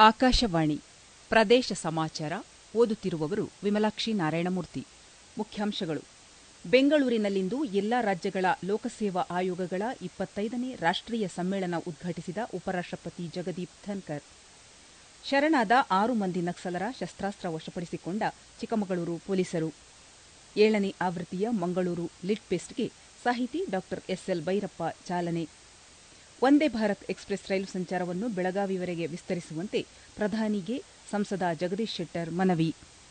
ಆಕಾಶವಾಣಿ ಪ್ರದೇಶ ಸಮಾಚಾರ ಓದುತ್ತಿರುವವರು ವಿಮಲಾಕ್ಷಿ ನಾರಾಯಣಮೂರ್ತಿ ಮುಖ್ಯಾಂಶಗಳು ಬೆಂಗಳೂರಿನಲ್ಲಿಂದು ಎಲ್ಲಾ ರಾಜ್ಯಗಳ ಲೋಕಸೇವಾ ಆಯೋಗಗಳ ಇಪ್ಪತ್ತೈದನೇ ರಾಷ್ಟೀಯ ಸಮ್ಮೇಳನ ಉದ್ಘಾಟಿಸಿದ ಉಪರಾಷ್ಟಪತಿ ಜಗದೀಪ್ ಧನ್ಕರ್ ಶರಣಾದ ಆರು ಮಂದಿ ನಕ್ಸಲರ ಶಸ್ತಾಸ್ತ್ರ ವಶಪಡಿಸಿಕೊಂಡ ಚಿಕ್ಕಮಗಳೂರು ಪೊಲೀಸರು ಏಳನೇ ಆವೃತ್ತಿಯ ಮಂಗಳೂರು ಲಿಟ್ ಫೆಸ್ಟ್ಗೆ ಸಾಹಿತಿ ಡಾ ಎಸ್ಎಲ್ ಭೈರಪ್ಪ ಚಾಲನೆ ವಂದೇ ಭಾರತ್ ಎಕ್ಸ್ಪ್ರೆಸ್ ರೈಲು ಸಂಚಾರವನ್ನು ಬೆಳಗಾವಿವರೆಗೆ ವಿಸ್ತರಿಸುವಂತೆ ಪ್ರಧಾನಿಗೆ ಸಂಸದ ಜಗದೀಶ್ ಶೆಟ್ಟರ್ ಮನವಿ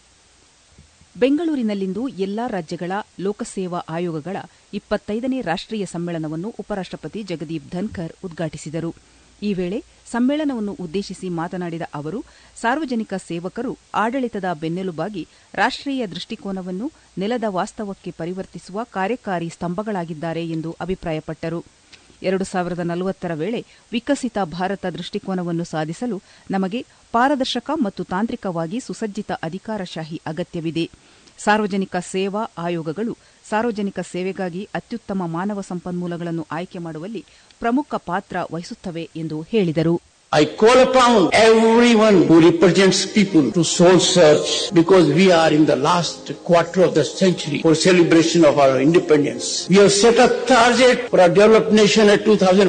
ಬೆಂಗಳೂರಿನಲ್ಲಿಂದು ಎಲ್ಲಾ ರಾಜ್ಯಗಳ ಲೋಕಸೇವಾ ಆಯೋಗಗಳ ಇಪ್ಪತ್ತೈದನೇ ರಾಷ್ಟೀಯ ಸಮ್ಮೇಳನವನ್ನು ಉಪರಾಷ್ಟಪತಿ ಜಗದೀಪ್ ಧನ್ಕರ್ ಉದ್ಘಾಟಿಸಿದರು ಈ ವೇಳೆ ಸಮ್ಮೇಳನವನ್ನು ಉದ್ದೇಶಿಸಿ ಮಾತನಾಡಿದ ಅವರು ಸಾರ್ವಜನಿಕ ಸೇವಕರು ಆಡಳಿತದ ಬೆನ್ನೆಲುಬಾಗಿ ರಾಷ್ಟೀಯ ದೃಷ್ಟಿಕೋನವನ್ನು ನೆಲದ ವಾಸ್ತವಕ್ಕೆ ಪರಿವರ್ತಿಸುವ ಕಾರ್ಯಕಾರಿ ಸ್ತಂಭಗಳಾಗಿದ್ದಾರೆ ಎಂದು ಅಭಿಪ್ರಾಯಪಟ್ಟರು ಎರಡು ಸಾವಿರದ ನಲವತ್ತರ ವೇಳೆ ವಿಕಸಿತ ಭಾರತ ದೃಷ್ಟಿಕೋನವನ್ನು ಸಾಧಿಸಲು ನಮಗೆ ಪಾರದರ್ಶಕ ಮತ್ತು ತಾಂತ್ರಿಕವಾಗಿ ಸುಸಜ್ಜಿತ ಅಧಿಕಾರಶಾಹಿ ಅಗತ್ಯವಿದೆ ಸಾರ್ವಜನಿಕ ಸೇವಾ ಆಯೋಗಗಳು ಸಾರ್ವಜನಿಕ ಸೇವೆಗಾಗಿ ಅತ್ಯುತ್ತಮ ಮಾನವ ಸಂಪನ್ಮೂಲಗಳನ್ನು ಆಯ್ಕೆ ಮಾಡುವಲ್ಲಿ ಪ್ರಮುಖ ಪಾತ್ರ ವಹಿಸುತ್ತವೆ ಎಂದು ಹೇಳಿದರು I call upon everyone who represents people to soul search because we are in the last quarter of the century for celebration of our independence. We have set a target for a developed nation at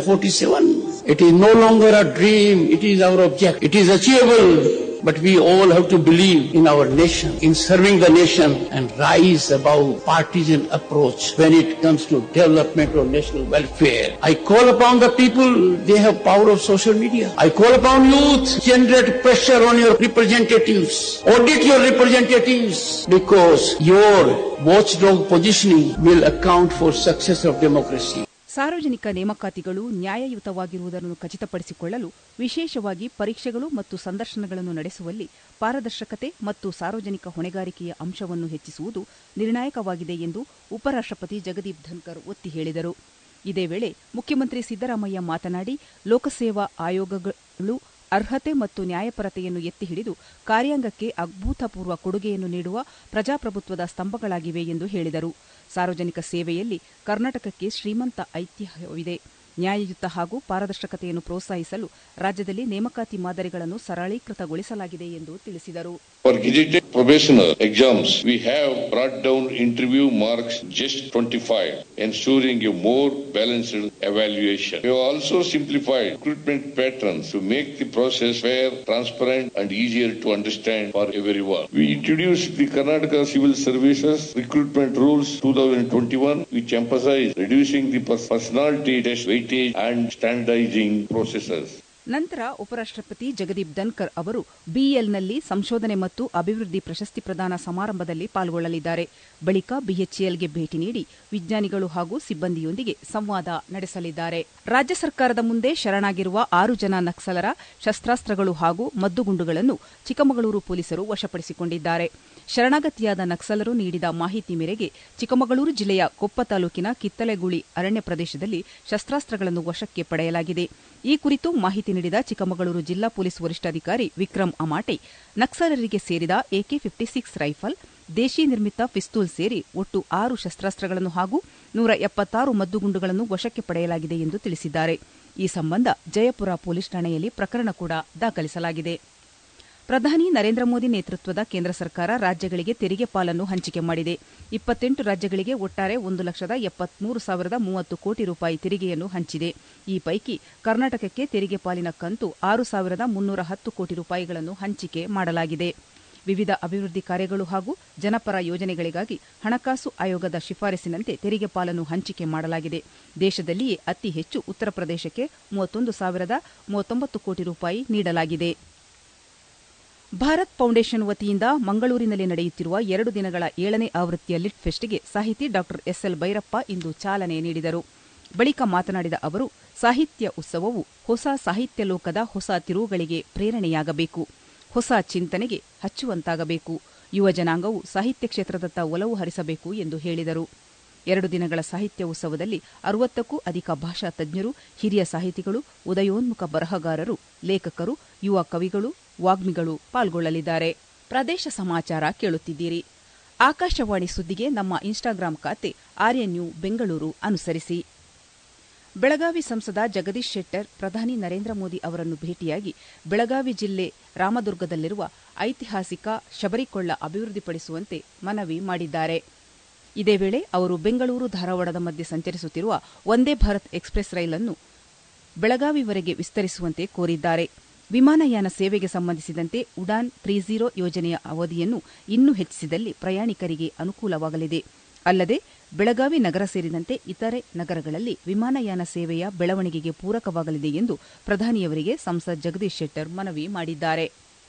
2047. It is no longer a dream, it is our objective. It is achievable, but we all have to believe in our nation, in serving the nation and rise above partisan approach when it comes to development or national welfare. I call upon the people, they have power of social media. I call upon youth, generate pressure on your representatives. Audit your representatives because your watchdog positioning will account for success of democracy. ಸಾರ್ವಜನಿಕ ನೇಮಕಾತಿಗಳು ನ್ಯಾಯಯುತವಾಗಿರುವುದನ್ನು ಖಚಿತಪಡಿಸಿಕೊಳ್ಳಲು ವಿಶೇಷವಾಗಿ ಪರೀಕ್ಷೆಗಳು ಮತ್ತು ಸಂದರ್ಶನಗಳನ್ನು ನಡೆಸುವಲ್ಲಿ ಪಾರದರ್ಶಕತೆ ಮತ್ತು ಸಾರ್ವಜನಿಕ ಹೊಣೆಗಾರಿಕೆಯ ಅಂಶವನ್ನು ಹೆಚ್ಚಿಸುವುದು ನಿರ್ಣಾಯಕವಾಗಿದೆ ಎಂದು ಉಪರಾಷ್ಟಪತಿ ಜಗದೀಪ್ ಧನ್ಕರ್ ಒತ್ತಿ ಹೇಳಿದರು ಇದೇ ವೇಳೆ ಮುಖ್ಯಮಂತ್ರಿ ಸಿದ್ದರಾಮಯ್ಯ ಮಾತನಾಡಿ ಲೋಕಸೇವಾ ಆಯೋಗಗಳು ಅರ್ಹತೆ ಮತ್ತು ನ್ಯಾಯಪರತೆಯನ್ನು ಎತ್ತಿ ಹಿಡಿದು ಕಾರ್ಯಾಂಗಕ್ಕೆ ಅಭೂತಪೂರ್ವ ಕೊಡುಗೆಯನ್ನು ನೀಡುವ ಪ್ರಜಾಪ್ರಭುತ್ವದ ಸ್ತಂಭಗಳಾಗಿವೆ ಎಂದು ಹೇಳಿದರು ಸಾರ್ವಜನಿಕ ಸೇವೆಯಲ್ಲಿ ಕರ್ನಾಟಕಕ್ಕೆ ಶ್ರೀಮಂತ ಐತಿಹ್ಯವಿದೆ ನ್ಯಾಯಯುತ ಹಾಗೂ ಪಾರದರ್ಶಕತೆಯನ್ನು ಪ್ರೋತ್ಸಾಹಿಸಲು ರಾಜ್ಯದಲ್ಲಿ ನೇಮಕಾತಿ ಮಾದರಿಗಳನ್ನು ಸರಳೀಕೃತಗೊಳಿಸಲಾಗಿದೆ ಎಂದು ತಿಳಿಸಿದರು For gazetted probationer exams, we have brought down interview marks just 25, ensuring a more balanced evaluation. We have also simplified recruitment patterns to make the process fair, transparent, and easier to understand for everyone. We introduced the Karnataka Civil Services Recruitment Rules 2021, which emphasize reducing the personality test weightage and standardizing processes. ನಂತರ ಉಪರಾಷ್ಟಪತಿ ಜಗದೀಪ್ ಧನ್ಕರ್ ಅವರು ಬಿಇಎಲ್ನಲ್ಲಿ ಸಂಶೋಧನೆ ಮತ್ತು ಅಭಿವೃದ್ಧಿ ಪ್ರಶಸ್ತಿ ಪ್ರದಾನ ಸಮಾರಂಭದಲ್ಲಿ ಪಾಲ್ಗೊಳ್ಳಲಿದ್ದಾರೆ ಬಳಿಕ ಬಿಎಚ್ಇಎಲ್ಗೆ ಭೇಟಿ ನೀಡಿ ವಿಜ್ಞಾನಿಗಳು ಹಾಗೂ ಸಿಬ್ಬಂದಿಯೊಂದಿಗೆ ಸಂವಾದ ನಡೆಸಲಿದ್ದಾರೆ ರಾಜ್ಯ ಸರ್ಕಾರದ ಮುಂದೆ ಶರಣಾಗಿರುವ ಆರು ಜನ ನಕ್ಸಲರ ಶಸ್ತಾಸ್ತ್ರಗಳು ಹಾಗೂ ಮದ್ದುಗುಂಡುಗಳನ್ನು ಚಿಕ್ಕಮಗಳೂರು ಪೊಲೀಸರು ವಶಪಡಿಸಿಕೊಂಡಿದ್ದಾರೆ ಶರಣಾಗತಿಯಾದ ನಕ್ಸಲರು ನೀಡಿದ ಮಾಹಿತಿ ಮೇರೆಗೆ ಚಿಕ್ಕಮಗಳೂರು ಜಿಲ್ಲೆಯ ಕೊಪ್ಪ ತಾಲೂಕಿನ ಕಿತ್ತಲೆಗುಳಿ ಅರಣ್ಯ ಪ್ರದೇಶದಲ್ಲಿ ಶಸ್ತಾಸ್ತ್ರಗಳನ್ನು ವಶಕ್ಕೆ ಪಡೆಯಲಾಗಿದೆ ಈ ಕುರಿತು ಮಾಹಿತಿ ನೀಡಿದ ಚಿಕ್ಕಮಗಳೂರು ಜಿಲ್ಲಾ ಪೊಲೀಸ್ ವರಿಷ್ಠಾಧಿಕಾರಿ ವಿಕ್ರಮ್ ಅಮಾಟೆ ನಕ್ಸಲರಿಗೆ ಸೇರಿದ ಎಕೆ ಫಿಫ್ಟಿ ಸಿಕ್ಸ್ ರೈಫಲ್ ದೇಶೀ ನಿರ್ಮಿತ ಪಿಸ್ತೂಲ್ ಸೇರಿ ಒಟ್ಟು ಆರು ಶಸ್ತಾಸ್ತ್ರಗಳನ್ನು ಹಾಗೂ ನೂರ ಎಪ್ಪತ್ತಾರು ಮದ್ದುಗುಂಡುಗಳನ್ನು ವಶಕ್ಕೆ ಪಡೆಯಲಾಗಿದೆ ಎಂದು ತಿಳಿಸಿದ್ದಾರೆ ಈ ಸಂಬಂಧ ಜಯಪುರ ಪೊಲೀಸ್ ಠಾಣೆಯಲ್ಲಿ ಪ್ರಕರಣ ಕೂಡ ದಾಖಲಿಸಲಾಗಿದೆ ಪ್ರಧಾನಿ ನರೇಂದ್ರ ಮೋದಿ ನೇತೃತ್ವದ ಕೇಂದ್ರ ಸರ್ಕಾರ ರಾಜ್ಯಗಳಿಗೆ ತೆರಿಗೆ ಪಾಲನ್ನು ಹಂಚಿಕೆ ಮಾಡಿದೆ ಇಪ್ಪತ್ತೆಂಟು ರಾಜ್ಯಗಳಿಗೆ ಒಟ್ಟಾರೆ ಒಂದು ಲಕ್ಷದ ಎಪ್ಪತ್ಮೂರು ಸಾವಿರದ ಮೂವತ್ತು ಕೋಟಿ ರೂಪಾಯಿ ತೆರಿಗೆಯನ್ನು ಹಂಚಿದೆ ಈ ಪೈಕಿ ಕರ್ನಾಟಕಕ್ಕೆ ತೆರಿಗೆ ಪಾಲಿನ ಕಂತು ಆರು ಸಾವಿರದ ಮುನ್ನೂರ ಹತ್ತು ಕೋಟಿ ರೂಪಾಯಿಗಳನ್ನು ಹಂಚಿಕೆ ಮಾಡಲಾಗಿದೆ ವಿವಿಧ ಅಭಿವೃದ್ಧಿ ಕಾರ್ಯಗಳು ಹಾಗೂ ಜನಪರ ಯೋಜನೆಗಳಿಗಾಗಿ ಹಣಕಾಸು ಆಯೋಗದ ಶಿಫಾರಸಿನಂತೆ ತೆರಿಗೆ ಪಾಲನ್ನು ಹಂಚಿಕೆ ಮಾಡಲಾಗಿದೆ ದೇಶದಲ್ಲಿಯೇ ಅತಿ ಹೆಚ್ಚು ಉತ್ತರ ಪ್ರದೇಶಕ್ಕೆ ಮೂವತ್ತೊಂದು ಸಾವಿರದ ಮೂವತ್ತೊಂಬತ್ತು ಕೋಟಿ ರೂಪಾಯಿ ನೀಡಲಾಗಿದೆ ಭಾರತ್ ಫೌಂಡೇಶನ್ ವತಿಯಿಂದ ಮಂಗಳೂರಿನಲ್ಲಿ ನಡೆಯುತ್ತಿರುವ ಎರಡು ದಿನಗಳ ಏಳನೇ ಆವೃತ್ತಿಯ ಲಿಟ್ ಫೆಸ್ಟ್ಗೆ ಸಾಹಿತಿ ಡಾ ಎಸ್ಎಲ್ ಭೈರಪ್ಪ ಇಂದು ಚಾಲನೆ ನೀಡಿದರು ಬಳಿಕ ಮಾತನಾಡಿದ ಅವರು ಸಾಹಿತ್ಯ ಉತ್ಸವವು ಹೊಸ ಸಾಹಿತ್ಯ ಲೋಕದ ಹೊಸ ತಿರುವುಗಳಿಗೆ ಪ್ರೇರಣೆಯಾಗಬೇಕು ಹೊಸ ಚಿಂತನೆಗೆ ಹಚ್ಚುವಂತಾಗಬೇಕು ಯುವ ಜನಾಂಗವು ಸಾಹಿತ್ಯ ಕ್ಷೇತ್ರದತ್ತ ಒಲವು ಹರಿಸಬೇಕು ಎಂದು ಹೇಳಿದರು ಎರಡು ದಿನಗಳ ಸಾಹಿತ್ಯ ಉತ್ಸವದಲ್ಲಿ ಅರವತ್ತಕ್ಕೂ ಅಧಿಕ ಭಾಷಾ ತಜ್ಞರು ಹಿರಿಯ ಸಾಹಿತಿಗಳು ಉದಯೋನ್ಮುಖ ಬರಹಗಾರರು ಲೇಖಕರು ಯುವ ಕವಿಗಳು ವಾಗ್ಮಿಗಳು ಪಾಲ್ಗೊಳ್ಳಲಿದ್ದಾರೆ ಪ್ರದೇಶ ಸಮಾಚಾರ ಕೇಳುತ್ತಿದ್ದೀರಿ ಆಕಾಶವಾಣಿ ಸುದ್ದಿಗೆ ನಮ್ಮ ಇನ್ಸ್ಟಾಗ್ರಾಂ ಖಾತೆ ಆರ್ಎನ್ಯು ಬೆಂಗಳೂರು ಅನುಸರಿಸಿ ಬೆಳಗಾವಿ ಸಂಸದ ಜಗದೀಶ್ ಶೆಟ್ಟರ್ ಪ್ರಧಾನಿ ನರೇಂದ್ರ ಮೋದಿ ಅವರನ್ನು ಭೇಟಿಯಾಗಿ ಬೆಳಗಾವಿ ಜಿಲ್ಲೆ ರಾಮದುರ್ಗದಲ್ಲಿರುವ ಐತಿಹಾಸಿಕ ಶಬರಿಕೊಳ್ಳ ಅಭಿವೃದ್ಧಿಪಡಿಸುವಂತೆ ಮನವಿ ಮಾಡಿದ್ದಾರೆ ಇದೇ ವೇಳೆ ಅವರು ಬೆಂಗಳೂರು ಧಾರವಾಡದ ಮಧ್ಯೆ ಸಂಚರಿಸುತ್ತಿರುವ ವಂದೇ ಭಾರತ್ ಎಕ್ಸ್ಪ್ರೆಸ್ ರೈಲನ್ನು ಬೆಳಗಾವಿವರೆಗೆ ವಿಸ್ತರಿಸುವಂತೆ ಕೋರಿದ್ದಾರೆ ವಿಮಾನಯಾನ ಸೇವೆಗೆ ಸಂಬಂಧಿಸಿದಂತೆ ಉಡಾನ್ ತ್ರೀ ಝೀರೋ ಯೋಜನೆಯ ಅವಧಿಯನ್ನು ಇನ್ನೂ ಹೆಚ್ಚಿಸಿದಲ್ಲಿ ಪ್ರಯಾಣಿಕರಿಗೆ ಅನುಕೂಲವಾಗಲಿದೆ ಅಲ್ಲದೆ ಬೆಳಗಾವಿ ನಗರ ಸೇರಿದಂತೆ ಇತರೆ ನಗರಗಳಲ್ಲಿ ವಿಮಾನಯಾನ ಸೇವೆಯ ಬೆಳವಣಿಗೆಗೆ ಪೂರಕವಾಗಲಿದೆ ಎಂದು ಪ್ರಧಾನಿಯವರಿಗೆ ಸಂಸದ್ ಜಗದೀಶ್ ಶೆಟ್ಟರ್ ಮನವಿ ಮಾಡಿದ್ದಾರೆ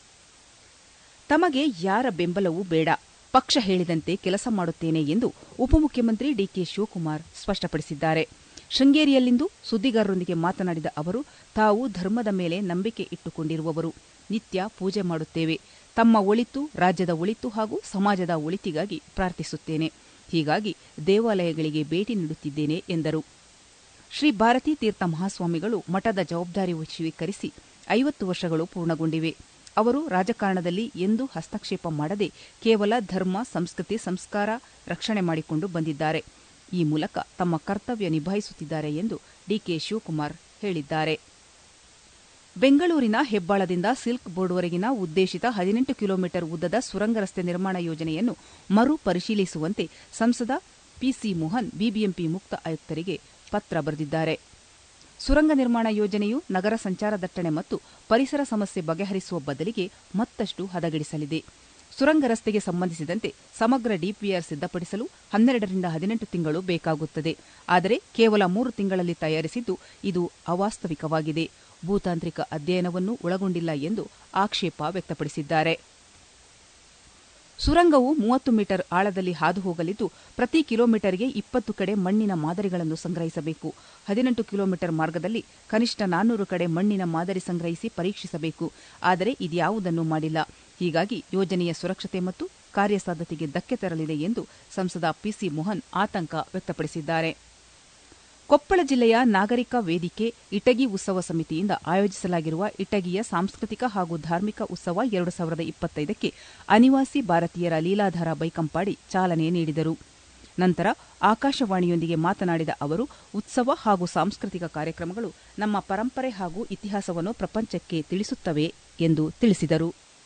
ತಮಗೆ ಯಾರ ಬೆಂಬಲವೂ ಬೇಡ ಪಕ್ಷ ಹೇಳಿದಂತೆ ಕೆಲಸ ಮಾಡುತ್ತೇನೆ ಎಂದು ಉಪಮುಖ್ಯಮಂತ್ರಿ ಡಿಕೆ ಶಿವಕುಮಾರ್ ಸ್ಪಷ್ಟಪಡಿಸಿದ್ದಾರೆ ಶೃಂಗೇರಿಯಲ್ಲಿಂದು ಸುದ್ದಿಗಾರರೊಂದಿಗೆ ಮಾತನಾಡಿದ ಅವರು ತಾವು ಧರ್ಮದ ಮೇಲೆ ನಂಬಿಕೆ ಇಟ್ಟುಕೊಂಡಿರುವವರು ನಿತ್ಯ ಪೂಜೆ ಮಾಡುತ್ತೇವೆ ತಮ್ಮ ಒಳಿತು ರಾಜ್ಯದ ಒಳಿತು ಹಾಗೂ ಸಮಾಜದ ಒಳಿತಿಗಾಗಿ ಪ್ರಾರ್ಥಿಸುತ್ತೇನೆ ಹೀಗಾಗಿ ದೇವಾಲಯಗಳಿಗೆ ಭೇಟಿ ನೀಡುತ್ತಿದ್ದೇನೆ ಎಂದರು ಶ್ರೀ ಭಾರತೀ ತೀರ್ಥ ಮಹಾಸ್ವಾಮಿಗಳು ಮಠದ ಜವಾಬ್ದಾರಿ ಸ್ವೀಕರಿಸಿ ಐವತ್ತು ವರ್ಷಗಳು ಪೂರ್ಣಗೊಂಡಿವೆ ಅವರು ರಾಜಕಾರಣದಲ್ಲಿ ಎಂದೂ ಹಸ್ತಕ್ಷೇಪ ಮಾಡದೆ ಕೇವಲ ಧರ್ಮ ಸಂಸ್ಕೃತಿ ಸಂಸ್ಕಾರ ರಕ್ಷಣೆ ಮಾಡಿಕೊಂಡು ಬಂದಿದ್ದಾರೆ ಈ ಮೂಲಕ ತಮ್ಮ ಕರ್ತವ್ಯ ನಿಭಾಯಿಸುತ್ತಿದ್ದಾರೆ ಎಂದು ಡಿಕೆ ಶಿವಕುಮಾರ್ ಹೇಳಿದ್ದಾರೆ ಬೆಂಗಳೂರಿನ ಹೆಬ್ಬಾಳದಿಂದ ಸಿಲ್ಕ್ ಬೋರ್ಡ್ವರೆಗಿನ ಉದ್ದೇಶಿತ ಹದಿನೆಂಟು ಕಿಲೋಮೀಟರ್ ಉದ್ದದ ಸುರಂಗ ರಸ್ತೆ ನಿರ್ಮಾಣ ಯೋಜನೆಯನ್ನು ಮರು ಪರಿಶೀಲಿಸುವಂತೆ ಸಂಸದ ಪಿಸಿ ಮೋಹನ್ ಬಿಬಿಎಂಪಿ ಮುಕ್ತ ಆಯುಕ್ತರಿಗೆ ಪತ್ರ ಬರೆದಿದ್ದಾರೆ ಸುರಂಗ ನಿರ್ಮಾಣ ಯೋಜನೆಯು ನಗರ ಸಂಚಾರ ದಟ್ಟಣೆ ಮತ್ತು ಪರಿಸರ ಸಮಸ್ಯೆ ಬಗೆಹರಿಸುವ ಬದಲಿಗೆ ಮತ್ತಷ್ಟು ಹದಗೆಡಿಸಲಿದೆ ಸುರಂಗ ರಸ್ತೆಗೆ ಸಂಬಂಧಿಸಿದಂತೆ ಸಮಗ್ರ ಡಿಪಿಆರ್ ಸಿದ್ಧಪಡಿಸಲು ಹನ್ನೆರಡರಿಂದ ಹದಿನೆಂಟು ತಿಂಗಳು ಬೇಕಾಗುತ್ತದೆ ಆದರೆ ಕೇವಲ ಮೂರು ತಿಂಗಳಲ್ಲಿ ತಯಾರಿಸಿದ್ದು ಇದು ಅವಾಸ್ತವಿಕವಾಗಿದೆ ಭೂತಾಂತ್ರಿಕ ಅಧ್ಯಯನವನ್ನು ಒಳಗೊಂಡಿಲ್ಲ ಎಂದು ಆಕ್ಷೇಪ ವ್ಯಕ್ತಪಡಿಸಿದ್ದಾರೆ ಸುರಂಗವು ಮೂವತ್ತು ಮೀಟರ್ ಆಳದಲ್ಲಿ ಹಾದು ಹೋಗಲಿದ್ದು ಪ್ರತಿ ಕಿಲೋಮೀಟರ್ಗೆ ಇಪ್ಪತ್ತು ಕಡೆ ಮಣ್ಣಿನ ಮಾದರಿಗಳನ್ನು ಸಂಗ್ರಹಿಸಬೇಕು ಹದಿನೆಂಟು ಕಿಲೋಮೀಟರ್ ಮಾರ್ಗದಲ್ಲಿ ಕನಿಷ್ಠ ನಾನ್ನೂರು ಕಡೆ ಮಣ್ಣಿನ ಮಾದರಿ ಸಂಗ್ರಹಿಸಿ ಪರೀಕ್ಷಿಸಬೇಕು ಆದರೆ ಇದ್ಯಾವುದನ್ನು ಮಾಡಿಲ್ಲ ಹೀಗಾಗಿ ಯೋಜನೆಯ ಸುರಕ್ಷತೆ ಮತ್ತು ಕಾರ್ಯಸಾಧ್ಯತೆಗೆ ಧಕ್ಕೆ ತರಲಿದೆ ಎಂದು ಸಂಸದ ಪಿಸಿ ಮೋಹನ್ ಆತಂಕ ವ್ಯಕ್ತಪಡಿಸಿದ್ದಾರೆ ಕೊಪ್ಪಳ ಜಿಲ್ಲೆಯ ನಾಗರಿಕ ವೇದಿಕೆ ಇಟಗಿ ಉತ್ಸವ ಸಮಿತಿಯಿಂದ ಆಯೋಜಿಸಲಾಗಿರುವ ಇಟಗಿಯ ಸಾಂಸ್ಕೃತಿಕ ಹಾಗೂ ಧಾರ್ಮಿಕ ಉತ್ಸವ ಎರಡು ಸಾವಿರದ ಇಪ್ಪತ್ತೈದಕ್ಕೆ ಅನಿವಾಸಿ ಭಾರತೀಯರ ಲೀಲಾಧಾರ ಬೈಕಂಪಾಡಿ ಚಾಲನೆ ನೀಡಿದರು ನಂತರ ಆಕಾಶವಾಣಿಯೊಂದಿಗೆ ಮಾತನಾಡಿದ ಅವರು ಉತ್ಸವ ಹಾಗೂ ಸಾಂಸ್ಕೃತಿಕ ಕಾರ್ಯಕ್ರಮಗಳು ನಮ್ಮ ಪರಂಪರೆ ಹಾಗೂ ಇತಿಹಾಸವನ್ನು ಪ್ರಪಂಚಕ್ಕೆ ತಿಳಿಸುತ್ತವೆ ಎಂದು ತಿಳಿಸಿದರು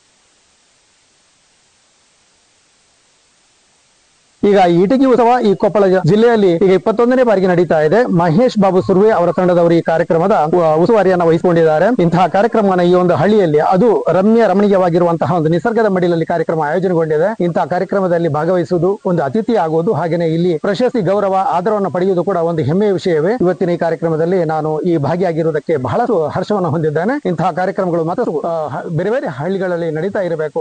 ಈಗ ಇಟಗಿ ಉತ್ಸವ ಈ ಕೊಪ್ಪಳ ಜಿಲ್ಲೆಯಲ್ಲಿ ಈಗ ಇಪ್ಪತ್ತೊಂದನೇ ಬಾರಿಗೆ ನಡೀತಾ ಇದೆ ಮಹೇಶ್ ಬಾಬು ಸುರ್ವೆ ಅವರ ತಂಡದವರು ಈ ಕಾರ್ಯಕ್ರಮದ ಉ- ಉಸ್ತುವಾರಿಯನ್ನ ವಹಿಸಿಕೊಂಡಿದ್ದಾರೆ ಇಂತಹ ಕಾರ್ಯಕ್ರಮನ ಈ ಒಂದು ಹಳ್ಳಿಯಲ್ಲಿ ಅದು ರಮ್ಯ ರಮಣೀಯವಾಗಿರುವಂತಹ ಒಂದು ನಿಸರ್ಗದ ಮಡಿಲಲ್ಲಿ ಕಾರ್ಯಕ್ರಮ ಆಯೋಜನೆಗೊಂಡಿದೆ ಇಂತಹ ಕಾರ್ಯಕ್ರಮದಲ್ಲಿ ಭಾಗವಹಿಸುವುದು ಒಂದು ಅತಿಥಿ ಆಗುವುದು ಹಾಗೆಯೇ ಇಲ್ಲಿ ಪ್ರಶಸ್ತಿ ಗೌರವ ಆದರವನ್ನು ಪಡೆಯುವುದು ಕೂಡ ಒಂದು ಹೆಮ್ಮೆಯ ವಿಷಯವೇ ಇವತ್ತಿನ ಈ ಕಾರ್ಯಕ್ರಮದಲ್ಲಿ ನಾನು ಈ ಭಾಗಿಯಾಗಿರುವುದಕ್ಕೆ ಬಹಳಷ್ಟು ಹರ್ಷವನ್ನು ಹೊಂದಿದ್ದೇನೆ ಇಂತಹ ಕಾರ್ಯಕ್ರಮಗಳು ಮತ್ತಷ್ಟು ಆ, ಹ- ಬೇರೆ ಬೇರೆ ಹಳ್ಳಿಗಳಲ್ಲಿ ನಡೀತಾ ಇರಬೇಕು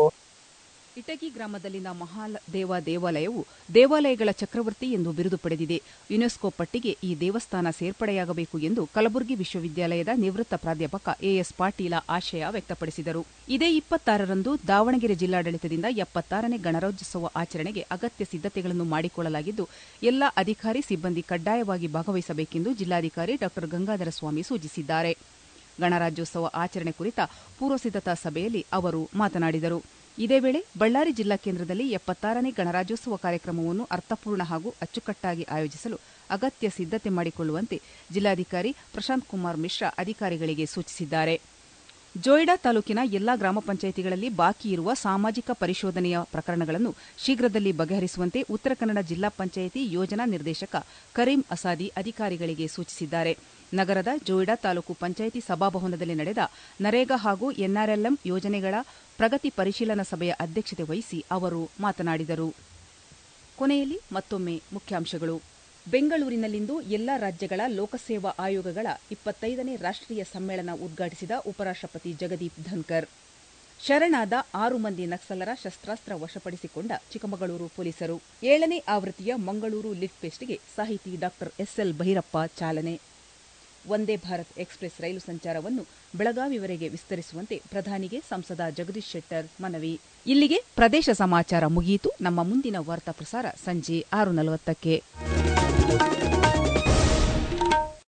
ಇಟಗಿ ಗ್ರಾಮದಲ್ಲಿನ ಮಹಾದೇವ ದೇವಾಲಯವು ದೇವಾಲಯಗಳ ಚಕ್ರವರ್ತಿ ಎಂದು ಬಿರುದು ಪಡೆದಿದೆ ಯುನೆಸ್ಕೋ ಪಟ್ಟಿಗೆ ಈ ದೇವಸ್ಥಾನ ಸೇರ್ಪಡೆಯಾಗಬೇಕು ಎಂದು ಕಲಬುರಗಿ ವಿಶ್ವವಿದ್ಯಾಲಯದ ನಿವೃತ್ತ ಪ್ರಾಧ್ಯಾಪಕ ಎಎಸ್ ಪಾಟೀಲ ಆಶಯ ವ್ಯಕ್ತಪಡಿಸಿದರು ಇದೇ ಇಪ್ಪತ್ತಾರರಂದು ದಾವಣಗೆರೆ ಜಿಲ್ಲಾಡಳಿತದಿಂದ ಎಪ್ಪತ್ತಾರನೇ ಗಣರಾಜ್ಯೋತ್ಸವ ಆಚರಣೆಗೆ ಅಗತ್ಯ ಸಿದ್ದತೆಗಳನ್ನು ಮಾಡಿಕೊಳ್ಳಲಾಗಿದ್ದು ಎಲ್ಲ ಅಧಿಕಾರಿ ಸಿಬ್ಬಂದಿ ಕಡ್ಡಾಯವಾಗಿ ಭಾಗವಹಿಸಬೇಕೆಂದು ಜಿಲ್ಲಾಧಿಕಾರಿ ಡಾ ಗಂಗಾಧರ ಸ್ವಾಮಿ ಸೂಚಿಸಿದ್ದಾರೆ ಗಣರಾಜ್ಯೋತ್ಸವ ಆಚರಣೆ ಕುರಿತ ಪೂರ್ವಸಿದ್ಧತಾ ಸಭೆಯಲ್ಲಿ ಅವರು ಮಾತನಾಡಿದರು ಇದೇ ವೇಳೆ ಬಳ್ಳಾರಿ ಜಿಲ್ಲಾ ಕೇಂದ್ರದಲ್ಲಿ ಎಪ್ಪತ್ತಾರನೇ ಗಣರಾಜ್ಯೋತ್ಸವ ಕಾರ್ಯಕ್ರಮವನ್ನು ಅರ್ಥಪೂರ್ಣ ಹಾಗೂ ಅಚ್ಚುಕಟ್ಟಾಗಿ ಆಯೋಜಿಸಲು ಅಗತ್ಯ ಸಿದ್ದತೆ ಮಾಡಿಕೊಳ್ಳುವಂತೆ ಜಿಲ್ಲಾಧಿಕಾರಿ ಪ್ರಶಾಂತ್ ಕುಮಾರ್ ಮಿಶ್ರಾ ಅಧಿಕಾರಿಗಳಿಗೆ ಸೂಚಿಸಿದ್ದಾರೆ ಜೋಯಿಡಾ ತಾಲೂಕಿನ ಎಲ್ಲಾ ಗ್ರಾಮ ಪಂಚಾಯಿತಿಗಳಲ್ಲಿ ಬಾಕಿ ಇರುವ ಸಾಮಾಜಿಕ ಪರಿಶೋಧನೆಯ ಪ್ರಕರಣಗಳನ್ನು ಶೀಘ್ರದಲ್ಲಿ ಬಗೆಹರಿಸುವಂತೆ ಉತ್ತರ ಕನ್ನಡ ಜಿಲ್ಲಾ ಪಂಚಾಯಿತಿ ಯೋಜನಾ ನಿರ್ದೇಶಕ ಕರೀಂ ಅಸಾದಿ ಅಧಿಕಾರಿಗಳಿಗೆ ಸೂಚಿಸಿದ್ದಾರೆ ನಗರದ ಜೋಯಿಡಾ ತಾಲೂಕು ಪಂಚಾಯಿತಿ ಸಭಾಭವನದಲ್ಲಿ ನಡೆದ ನರೇಗಾ ಹಾಗೂ ಎನ್ಆರ್ಎಲ್ಎಂ ಯೋಜನೆಗಳ ಪ್ರಗತಿ ಪರಿಶೀಲನಾ ಸಭೆಯ ಅಧ್ಯಕ್ಷತೆ ವಹಿಸಿ ಅವರು ಮಾತನಾಡಿದರು ಕೊನೆಯಲ್ಲಿ ಮತ್ತೊಮ್ಮೆ ಮುಖ್ಯಾಂಶಗಳು ಬೆಂಗಳೂರಿನಲ್ಲಿಂದು ಎಲ್ಲ ರಾಜ್ಯಗಳ ಲೋಕಸೇವಾ ಆಯೋಗಗಳ ಇಪ್ಪತ್ತೈದನೇ ರಾಷ್ಟ್ರೀಯ ಸಮ್ಮೇಳನ ಉದ್ಘಾಟಿಸಿದ ಉಪರಾಷ್ಟ್ರಪತಿ ಜಗದೀಪ್ ಧನ್ಕರ್ ಶರಣಾದ ಆರು ಮಂದಿ ನಕ್ಸಲರ ಶಸ್ತ್ರಾಸ್ತ್ರ ವಶಪಡಿಸಿಕೊಂಡ ಚಿಕ್ಕಮಗಳೂರು ಪೊಲೀಸರು ಏಳನೇ ಆವೃತ್ತಿಯ ಮಂಗಳೂರು ಲಿಟ್ ಫೆಸ್ಟ್ಗೆ ಸಾಹಿತಿ ಡಾ ಎಸ್ಎಲ್ ಭೈರಪ್ಪ ಚಾಲನೆ ವಂದೇ ಭಾರತ್ ಎಕ್ಸ್ಪ್ರೆಸ್ ರೈಲು ಸಂಚಾರವನ್ನು ಬೆಳಗಾವಿವರೆಗೆ ವಿಸ್ತರಿಸುವಂತೆ ಪ್ರಧಾನಿಗೆ ಸಂಸದ ಜಗದೀಶ್ ಶೆಟ್ಟರ್ ಮನವಿ ಇಲ್ಲಿಗೆ ಪ್ರದೇಶ ಸಮಾಚಾರ ಮುಗಿಯಿತು ನಮ್ಮ ಮುಂದಿನ ವಾರ್ತಾ ಪ್ರಸಾರ ಸಂಜೆ ಆರು ನಲವತ್ತಕ್ಕೆ